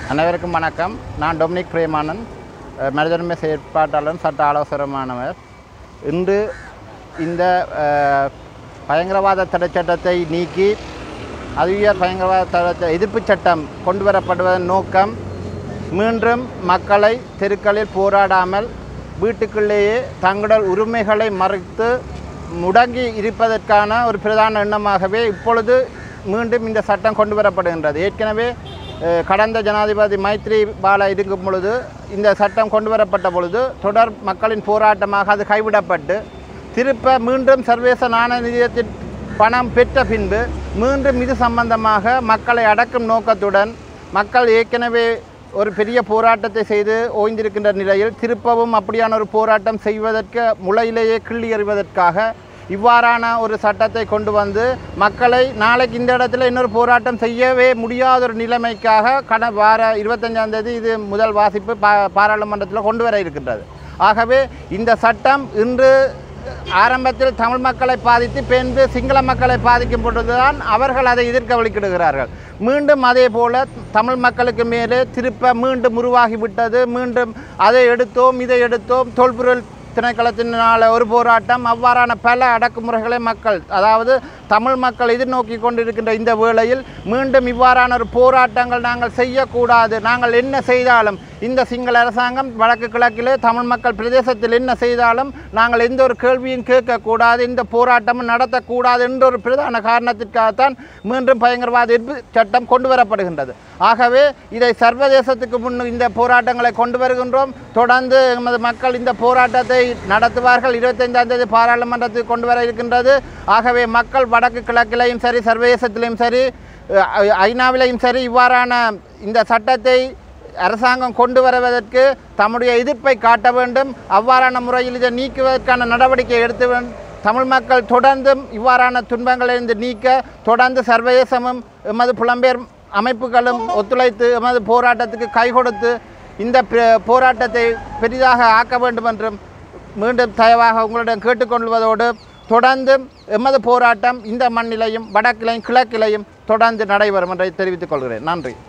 அனைவருக்கும் வணக்கம் நான் டொமினிக் பிரேமானந்த் அஹ், மனிதனுரிமை செயற்பாட்டாளர் சட்ட ஆலோசகமானவர் இன்று இந்த அஹ், பயங்கரவாத தடை சட்டத்தை நீக்கி அறிவியல் பயங்கரவாத தடை எதிர்ப்பு சட்டம் கொண்டு வரப்படுவதன் நோக்கம் மீண்டும் மக்களை தெருக்களில் போராடாமல் வீட்டுக்குள்ளேயே தங்கள் உரிமைகளை மறைத்து முடங்கி இருப்பதற்கான ஒரு பிரதான எண்ணமாகவே இப்பொழுது மீண்டும் இந்த சட்டம் கொண்டு வரப்படுகின்றது ஏற்கனவே அஹ், கடந்த ஜனாதிபதி மைத்ரி பால இருக்கும் பொழுது இந்த சட்டம் கொண்டு வரப்பட்ட பொழுது தொடர் மக்களின் போராட்டமாக அது கைவிடப்பட்டு திருப்ப மீண்டும் சர்வதேச நாணய நிதியத்தின் பணம் பெற்ற பின்பு மீண்டும் இது சம்பந்தமாக மக்களை அடக்கும் நோக்கத்துடன் மக்கள் ஏற்கனவே ஒரு பெரிய போராட்டத்தை செய்து ஓய்ந்திருக்கின்ற நிலையில் திருப்பவும் அப்படியான ஒரு போராட்டம் செய்வதற்கு முளையிலேயே கிள்ளி எறிவதற்காக இவ்வாறான ஒரு சட்டத்தை கொண்டு வந்து மக்களை நாளைக்கு இந்த இடத்துல இன்னொரு போராட்டம் செய்யவே முடியாத ஒரு நிலைமைக்காக கட வார இருபத்தஞ்சாம் தேதி இது முதல் வாசிப்பு பா பாராளுமன்றத்தில் கொண்டு வர இருக்கின்றது ஆகவே இந்த சட்டம் இன்று ஆரம்பத்தில் தமிழ் மக்களை பாதித்து பின்பு சிங்கள மக்களை பாதிக்கும் பொழுதுதான் அவர்கள் அதை எதிர்க்க வலிக்கிடுகிறார்கள் மீண்டும் அதே போல தமிழ் மக்களுக்கு மேலே திருப்ப மீண்டும் உருவாகிவிட்டது மீண்டும் அதை எடுத்தோம் இதை எடுத்தோம் தொல்பொருள் திணைக்களத்தினால ஒரு போராட்டம் அவ்வாறான பல அடக்குமுறைகளை மக்கள் அதாவது தமிழ் மக்கள் எதிர்நோக்கி கொண்டிருக்கின்ற இந்த வேளையில் மீண்டும் இவ்வாறான ஒரு போராட்டங்கள் நாங்கள் செய்யக்கூடாது நாங்கள் என்ன செய்தாலும் இந்த சிங்கள அரசாங்கம் வடக்கு கிழக்கிலே தமிழ் மக்கள் பிரதேசத்தில் என்ன செய்தாலும் நாங்கள் எந்த ஒரு கேள்வியும் கேட்கக்கூடாது இந்த போராட்டமும் நடத்தக்கூடாது என்ற ஒரு பிரதான காரணத்திற்காகத்தான் மீண்டும் பயங்கரவாத எதிர்ப்பு சட்டம் கொண்டு வரப்படுகின்றது ஆகவே இதை சர்வதேசத்துக்கு முன் இந்த போராட்டங்களை கொண்டு வருகின்றோம் தொடர்ந்து எமது மக்கள் இந்த போராட்டத்தை நடத்துவார்கள் இருபத்தைந்தாம் தேதி பாராளுமன்றத்துக்கு கொண்டு வர இருக்கின்றது ஆகவே மக்கள் வடக்கு கிழக்கிலையும் சரி சர்வதேசத்திலையும் சரி அஹ், ஐநாவிலையும் சரி இவ்வாறான இந்த சட்டத்தை அரசாங்கம் கொண்டு வருவதற்கு தம்முடைய எதிர்ப்பை காட்ட வேண்டும் அவ்வாறான முறையில் இதை நீக்குவதற்கான நடவடிக்கை எடுத்து வேண்டும் தமிழ் மக்கள் தொடர்ந்தும் இவ்வாறான துன்பங்களிலிருந்து நீக்க தொடர்ந்து சர்வதேசமும் எமது புலம்பெயர் அமைப்புகளும் ஒத்துழைத்து எமது போராட்டத்துக்கு கை கொடுத்து இந்த ப- போராட்டத்தை பெரிதாக ஆக்க வேண்டும் என்றும் மீண்டும் தயவாக உங்களிடம் கேட்டுக்கொள்வதோடு தொடர்ந்து எமது போராட்டம் இந்த மண்ணிலையும் வடக்கிலையும் கிழக்கிலையும் தொடர்ந்து நடைபெறும் என்றை தெரிவித்துக் கொள்கிறேன் நன்றி